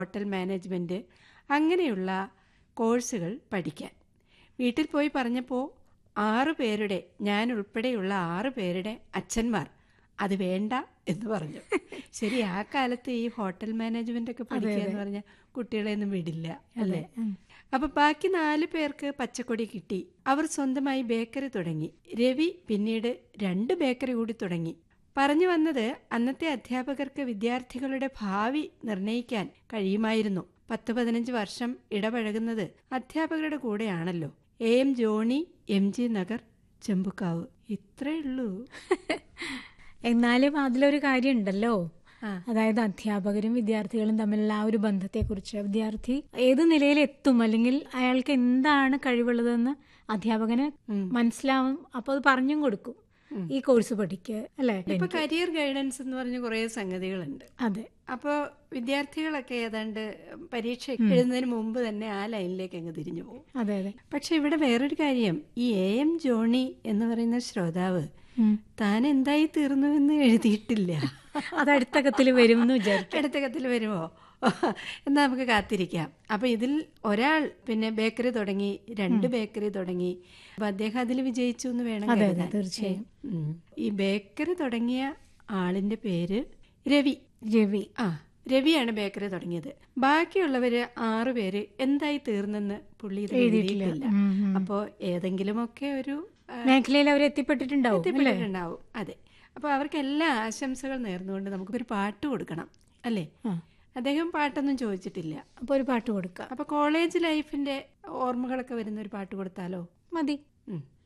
Hotel management അങ്ങനെയുള്ള കോഴ്സുകൾ പഠിക്കാൻ വീട്ടിൽ പോയി പറഞ്ഞപ്പോൾ ആറ് പേരുടെ ഞാൻ ഉൾപ്പെടെയുള്ള ആറ് പേരുടെ അച്ഛന്മാർ അത് വേണ്ട എന്ന് പറഞ്ഞു ശരി ആ കാലത്ത് ഈ ഹോട്ടൽ മാനേജ്മെന്റ് ഒക്കെ പഠിക്കുക എന്ന് പറഞ്ഞാൽ കുട്ടികളെ ഒന്നും വിടില്ല അല്ലേ അപ്പൊ ബാക്കി നാല് പേർക്ക് പച്ചക്കൊടി കിട്ടി അവർ സ്വന്തമായി ബേക്കറി തുടങ്ങി രവി പിന്നീട് രണ്ട് ബേക്കറി കൂടി തുടങ്ങി പറഞ്ഞു വന്നത് അന്നത്തെ അധ്യാപകർക്ക് വിദ്യാർത്ഥികളുടെ ഭാവി നിർണയിക്കാൻ കഴിയുമായിരുന്നു പത്ത് പതിനഞ്ച് വർഷം ഇടപഴകുന്നത് അധ്യാപകരുടെ കൂടെയാണല്ലോ A M Johny M G Nagar Chembukkavu ഇത്രേ ഉള്ളൂ എന്നാലും അതിലൊരു കാര്യമുണ്ടല്ലോ ആ. അതായത് അധ്യാപകരും വിദ്യാർത്ഥികളും തമ്മിലുള്ള ആ ഒരു ബന്ധത്തെക്കുറിച്ച് വിദ്യാർത്ഥി ഏത് നിലയിൽ എത്തും അല്ലെങ്കിൽ അയാൾക്ക് എന്താണ് കഴിവുള്ളതെന്ന് അധ്യാപകന് മനസ്സിലാവും അപ്പോൾ അത് പറഞ്ഞും കൊടുക്കും ഈ കോഴ്സ് പഠിക്കുക അല്ലേ ഇപ്പൊ കരിയർ ഗൈഡൻസ് എന്ന് പറഞ്ഞ കുറേ സംഗതികളുണ്ട് അതെ അപ്പോൾ വിദ്യാർത്ഥികളൊക്കെ ഏതാണ്ട് പരീക്ഷ എഴുതുന്നതിന് മുമ്പ് തന്നെ ആ ലൈനിലേക്ക് അങ്ങ് തിരിഞ്ഞു പോകും അതെ അതെ പക്ഷെ ഇവിടെ വേറൊരു കാര്യം ഈ എ എം ജോണി എന്ന് പറയുന്ന ശ്രോതാവ് ഉം. താൻ എന്തായി തീർന്നു എന്ന് എഴുതിയിട്ടില്ല അത് അടുത്ത കത്തിൽ വരും എന്ന് വിചാരിക്കും അടുത്ത കത്തിൽ വരുമോ എന്നാ നമുക്ക് കാത്തിരിക്കാം അപ്പൊ ഇതിൽ ഒരാൾ പിന്നെ ബേക്കറി തുടങ്ങി രണ്ട് ബേക്കറി തുടങ്ങി അപ്പൊ അദ്ദേഹം അതിൽ വിജയിച്ചു എന്ന് വേണം അതെ, അതെ, കരുതാൻ. തീർച്ചയായും. ഉം. ഈ ബേക്കറി തുടങ്ങിയ ആളിന്റെ പേര് രവി രവി ആ രവിയാണ് ബേക്കറി തുടങ്ങിയത് ബാക്കിയുള്ളവര് ആറു പേര് എന്തായി തീർന്നെന്ന് പുള്ളി ഇതിൽ എഴുതിയിട്ടില്ല. എഴുതിയിട്ടില്ല ഉം, ഉം. അപ്പോ ഏതെങ്കിലുമൊക്കെ ഒരു ആ, മേഖലയിൽ അവർ എത്തിപ്പെട്ടിട്ടുണ്ടാവും അല്ലേ എത്തിപ്പെട്ടിട്ടുണ്ടാവും അതെ അപ്പൊ അവർക്ക് എല്ലാ ആശംസകൾ നേർന്നുകൊണ്ട് നമുക്കൊരു പാട്ട് കൊടുക്കണം അല്ലേ ആ. അദ്ദേഹം പാട്ടൊന്നും ചോദിച്ചിട്ടില്ല അപ്പോൾ ഒരു പാട്ട് കൊടുക്കാം അപ്പൊ കോളേജ് ലൈഫിന്റെ ഓർമ്മകളൊക്കെ വരുന്ന ഒരു പാട്ട് കൊടുത്താലോ മതി ഉം